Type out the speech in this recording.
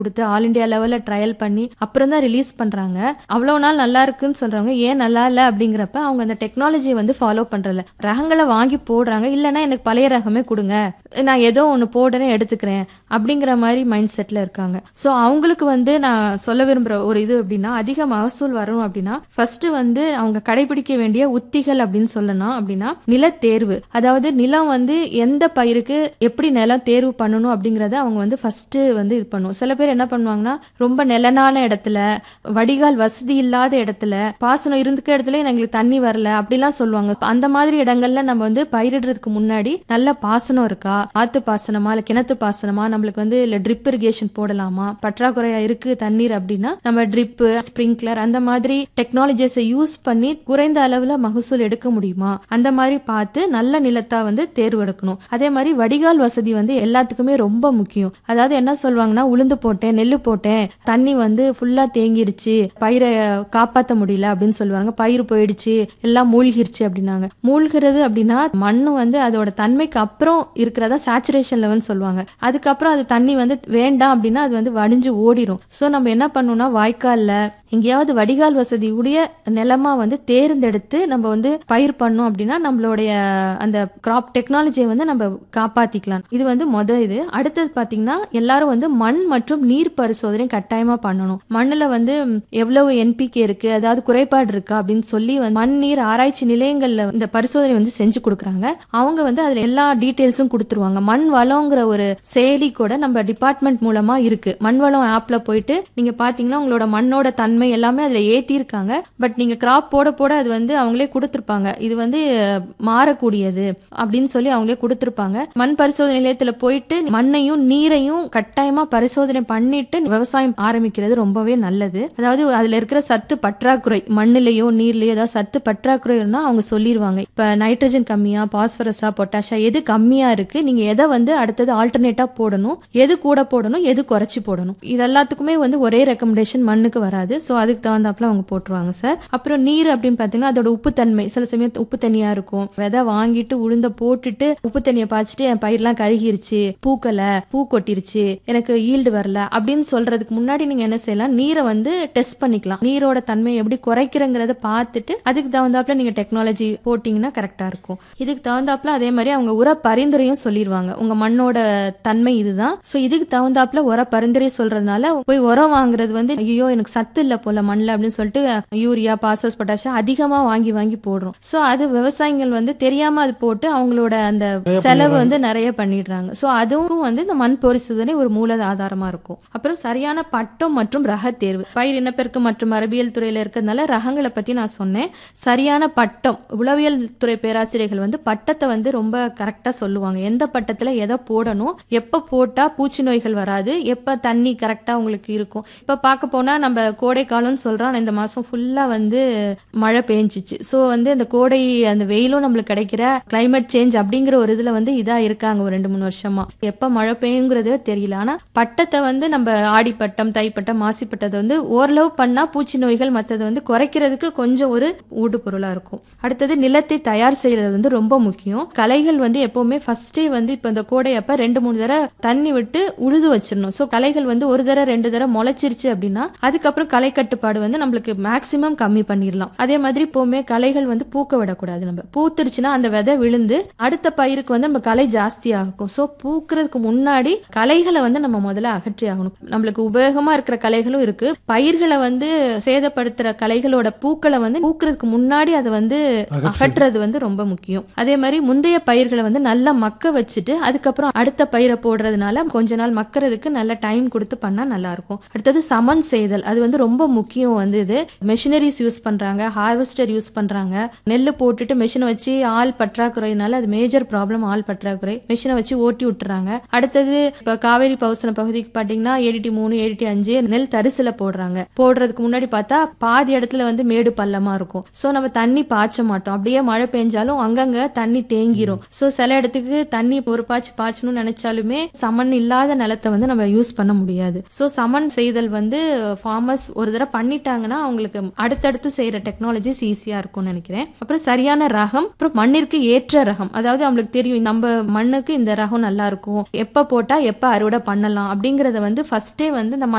கொடுத்து all India லெவல்ல trial பண்ணி அப்புறம் தான் ரிலீஸ் பண்றாங்க அவ்வளவு நாள் நல்லா இருக்குன்னு சொல்றாங்க ஏன் நல்லா இல்ல அப்படிங்கிறப்ப அவங்க அந்த டெக்னாலஜியை வந்து ஃபாலோ பண்றல ரகங்களை வாங்கி போடுறாங்க இல்லைன்னா எனக்கு பழைய ரகமே கொடுங்க நான் ஏதோ ஒன்று போடுறேன் எடுத்துக்கிறேன் அப்படிங்கிற மாதிரி மைண்ட் செட்ல இருக்காங்க ஸோ அவங்களுக்கு வந்து நான் சொல்ல விரும்புற ஒரு இது அப்படின்னா அதிக மகசூல் வரும் அப்படின்னா ஃபர்ஸ்ட் வந்து அவங்க கடைபிடிக்க வேண்டிய உத்திகள் அப்படின்னு சொல்லணும் அப்படின்னா நிலத்தேர்வு அதாவது நிலம் வந்து எந்த பயிருக்கு எப்படி நிலம் தேர்வு பண்ணணும் அப்படிங்கறத அவங்க வந்து ஃபர்ஸ்ட் வந்து இது பண்ணும் சில பேர் என்ன பண்ணுவாங்கன்னா ரொம்ப நிலனான இடத்துல வடிகால் வசதி இல்லாத இடத்துல பாசனம் இருந்துக்க இடத்துல எங்களுக்கு தண்ணி வரல அப்படிலாம் சொல்லுவாங்க அந்த மாதிரி இடங்கள்ல நம்ம வந்து பயிரிடுறதுக்கு முன்னாடி நல்ல பாசனம் இருக்கா ஆத்து பாசனமா இல்ல கிணத்து பாசனமா நம்மளுக்கு வந்து இல்ல ட்ரிப் இரிகேஷன் போடலாமா பற்றாக்குறையா இருக்கு தண்ணீர் அப்படின்னா நம்ம ட்ரிப் ஸ்ப்ரிங்க்லர் அந்த மாதிரி டெக்னாலஜிஸை யூஸ் பண்ணி குறைந்த அளவுல மகசூல் எடுக்க முடியுமா அந்த மாதிரி பார்த்து நல்ல நிலத்தா வந்து தேர்வு எடுக்கணும் அதே மாதிரி வடிகால் வசதி வந்து எல்லாத்துக்குமே ரொம்ப முக்கியம் அதாவது என்ன சொல்லுவாங்கன்னா உளுந்து போட்டேன் நெல்லு போட்டேன் தண்ணி வந்து ஃபுல்லா தேங்கிருச்சு பயிரை காப்பாத்த முடியல அப்படின்னு சொல்லுவாங்க பயிர் போயிடுச்சு எல்லாம் மூழ்கிருச்சு அப்படின்னாங்க மூழ்கிறது அப்படின்னா மண்ணு வந்து அதோட தன்மைக்கு அப்புறம் இருக்கிறதா சேச்சுரேஷன் லெவல் சொல்லுவாங்க அதுக்கப்புறம் அது தண்ணி வந்து வேண்டாம் அப்படின்னா அது வந்து வடிஞ்சு ஓடிரும் சோ நம்ம என்ன பண்ணணும்னா வாய்க்கால்ல எங்கேயாவது வடிகால் வசதி உடைய நிலமா வந்து தேர்ந்தெடுத்து நம்ம வந்து பயிர் பண்ணோம் அப்படின்னா நம்மளுடைய அந்த கிராப் டெக்னாலஜியை வந்து நம்ம காப்பாத்திக்கலாம் இது வந்து மொத இது அடுத்தது பாத்தீங்கன்னா எல்லாரும் வந்து மண் மற்றும் நீர் பரிசோதனை கட்டாயமா பண்ணணும் மண்ணுல வந்து எவ்வளவு என்பிகே இருக்கு அதாவது குறைபாடு இருக்கா அப்படின்னு சொல்லி வந்து மண் நீர் ஆராய்ச்சி நிலையங்கள்ல இந்த பரிசோதனை வந்து செஞ்சு கொடுக்குறாங்க அவங்க வந்து அதுல எல்லா டீட்டெயில்ஸும் கொடுத்துருவாங்க மண் வளங்கிற ஒரு செயலி கூட நம்ம டிபார்ட்மெண்ட் மூலமா இருக்கு மண் வளம் ஆப்ல போயிட்டு நீங்க பாத்தீங்கன்னா உங்களோட மண்ணோட தன்மை எல்லாமே அதுல ஏத்தி இருக்காங்க பட் நீங்க கிராப் போட போட அது வந்து அவங்களே கொடுத்துருப்பாங்க இது வந்து அஹ், மாறக்கூடியது அப்படின்னு சொல்லி அவங்களே கொடுத்துருப்பாங்க மண் பரிசோதனை நிலையத்துல போயிட்டு மண்ணையும் நீரையும் கட்டாயமா பரிசோதனை பண்ணிட்டு விவசாயம் ஆரம்பிக்கிறது ரொம்பவே நல்லது அதாவது அதுல இருக்கிற சத்து பற்றாக்குறை மண்ணுலயோ நீர்லயோ ஏதாவது சத்து பற்றாக்குறை இருந்தா அவங்க சொல்லிடுவாங்க இப்ப நைட்ரஜன் கம்மியா பாஸ்பரஸா பொட்டாஷா எது கம்மியா இருக்கு நீங்க எதை வந்து அடுத்தது ஆல்டர்னேட்டா போடணும் எது கூட போடணும் எது குறைச்சி போடணும் இது எல்லாத்துக்குமே வந்து ஒரே ரெக்கமெண்டேஷன் மண்ணுக்கு வராது ஸோ அதுக்கு தகுந்தாப்புல அவங்க போட்டுருவாங்க சார் அப்புறம் நீர் அப்படின்னு பாத்தீங்கன்னா அதோட உப்புத்தன்மை சில சமயம் உப்பு தண்ணியா இருக்கும் விதை வாங்கிட்டு உளுந்த போட்டுட்டு உப்பு தண்ணியை பாய்ச்சிட்டு என் பயிரெல்லாம் கருகிருச்சு பூக்கல பூ கொட்டிருச்சு எனக்கு ஈல்டு வரல அப்படின்னு சொல்றதுக்கு முன்னாடி நீங்க என்ன செய்யலாம் நீரை வந்து டெஸ்ட் பண்ணிக்கலாம் நீரோட தன்மை எப்படி குறைக்கிறங்கிறத பார்த்துட்டு அதுக்கு தகுந்தாப்புல நீங்க டெக்னாலஜி போட்டீங்கன்னா கரெக்டா இருக்கும் இதுக்கு தகுந்தாப்புல அதே மாதிரி அவங்க உர பரிந்துரையும் சொல்லிடுவாங்க உங்க மண்ணோட தன்மை இதுதான் சோ இதுக்கு தகுந்தாப்புல உர பரிந்துரை சொல்றதுனால போய் உரம் வாங்குறது வந்து ஐயோ எனக்கு சத்து இல்ல போல மண்ணில் அப்படின்னு சொல்லிட்டு யூரியா பாஸ்பரஸ் பொட்டாசியம் அதிகமா வாங்கி வாங்கி போடுறோம் சோ அது விவசாயிகள் வந்து தெரியாம அது போட்டு அவங்களோட அந்த செலவு வந்து நிறைய பண்ணிடுறாங்க சோ அதுவும் வந்து இந்த மண் பரிசோதனை ஒரு மூல ஆதாரமா இருக்கும் அப்புறம் சரியான பட்டம் மற்றும் ரக தேர்வு பயிர் இனப்பெருக்கம் மற்றும் மரபியல் துறையில இருக்கிறதுனால ரகங்களை பத்தி நான் சொன்னேன் சரியான பட்டம் உளவியல் துறை பேராசிரியர்கள் வந்து பட்டத்தை வந்து ரொம்ப கரெக்டா சொல்லுவாங்க எந்த பட்டத்துல எதை போடணும் எப்ப போட்டா பூச்சி நோய்கள் வராது எப்ப தண்ணி கரெக்டா உங்களுக்கு இருக்கும் இப்ப பார்க்க போனா நம்ம கோடை காலம்னு சொல்றோம் ஆனா இந்த மாசம் ஃபுல்லா வந்து மழை பெஞ்சிச்சு சோ வந்து அந்த கோடை அந்த வெயிலும் நம்மளுக்கு கிடைக்கிற climate சேஞ்ச் அப்படிங்கிற ஒரு இதுல வந்து இதா இருக்காங்க ஒரு ரெண்டு மூணு வருஷமா எப்ப மழை பெய்யுங்கிறதே தெரியல ஆனா பட்டத்தை வந்து நம்ம ஆடிப்பட்டம் தைப்பட்டம் மாசிப்பட்டத்தை வந்து ஓரளவு பண்ணா பூச்சி நோய்கள் மத்தது வந்து குறைக்கிறதுக்கு கொஞ்சம் ஒரு ஊடு பொருளா இருக்கும் அடுத்தது நிலத்தை தயார் செய்யறது வந்து ரொம்ப முக்கியம் களைகள் வந்து எப்பவுமே ஃபர்ஸ்டே வந்து இப்ப இந்த கோடை அப்ப ரெண்டு மூணு தடவை தண்ணி விட்டு உழுது வச்சிடணும் சோ களைகள் வந்து ஒரு தடவை ரெண்டு தடவை முளைச்சிருச்சு அப்படின்னா அதுக்கப்புறம் களை கட்டுப்பாடு வந்து நம்மளுக்கு மேக்சிமம் கம்மி பண்ணிடலாம் அதே மாதிரி எப்பவுமே களைகள் வந்து பூக்க விடக்கூடாது நம்ம பூத்துருச்சுன்னா அந்த விதை விழுந்து அடுத்த பயிருக்கு வந்து நம்ம களை ஜாஸ்தி ஆகும் சோ பூக்குறதுக்கு முன்னாடி களைகளை வந்து நம்ம முதல்ல அகற்றி ஆகணும் நம்மளுக்கு உபயோகமா இருக்கிற களைகளும் இருக்கு பயிர்களை வந்து சேதப்படுத்துற களைகளோட பூக்களை வந்து பூக்குறதுக்கு முன்னாடி அதை வந்து அகற்றுறது வந்து ரொம்ப முக்கியம் அதே மாதிரி முந்தைய பயிர்களை வந்து நல்லா மக்க வச்சுட்டு அதுக்கப்புறம் அடுத்த பயிரை போடுறதுனால கொஞ்ச நாள் மக்கறதுக்கு நல்ல டைம் கொடுத்து பண்ணா நல்லா இருக்கும் அடுத்தது சமன் செய்தல் அது வந்து ரொம்ப முக்கியம் வந்து இது மெஷினரிஸ் யூஸ் பண்றாங்க ஹார்வெஸ்டர் யூஸ் பண்றாங்க நெல் போட்டுட்டு மெஷினை வச்சு ஆள் பற்றாக்குறையினால அது மேஜர் ப்ராப்ளம் ஆள் பற்றாக்குறை மெஷினை வச்சு ஓட்டி விட்டுறாங்க அடுத்தது இப்ப காவேரி பவுசன பகுதிக்கு பாத்தீங்கன்னா ஏடிடி மூணு ஏடிடி அஞ்சு நெல் தரிசுல போடுறாங்க போடுறதுக்கு முன்னாடி பார்த்தா பாதி இடத்துல வந்து மேடு பள்ளமா இருக்கும் சோ நம்ம தண்ணி பாய்ச்ச மாட்டோம் அப்படியே மழை பெஞ்சாலும் அங்கங்க தண்ணி தேங்கிரும் சோ சில இடத்துக்கு தண்ணி ஒரு பாய்ச்சி பாய்ச்சணும்னு நினைச்சாலுமே சமன் இல்லாத நிலத்தை வந்து நம்ம யூஸ் பண்ண முடியாது சோ சமன் செய்தல் வந்து ஃபார்மர்ஸ் ஒரு ஒரு தடவை பண்ணிட்டாங்கன்னா அவங்களுக்கு அடுத்தடுத்து செய்யற டெக்னாலஜிஸ் ஈஸியா இருக்கும்னு நினைக்கிறேன் அப்புறம் சரியான ரகம் அப்புறம் மண்ணிற்கு ஏற்ற ரகம் அதாவது அவங்களுக்கு தெரியும் நம்ம மண்ணுக்கு இந்த ரகம் நல்லா இருக்கும் எப்ப போட்டா எப்ப அறுவடை பண்ணலாம் அப்படிங்கறத வந்து ஃபர்ஸ்டே வந்து இந்த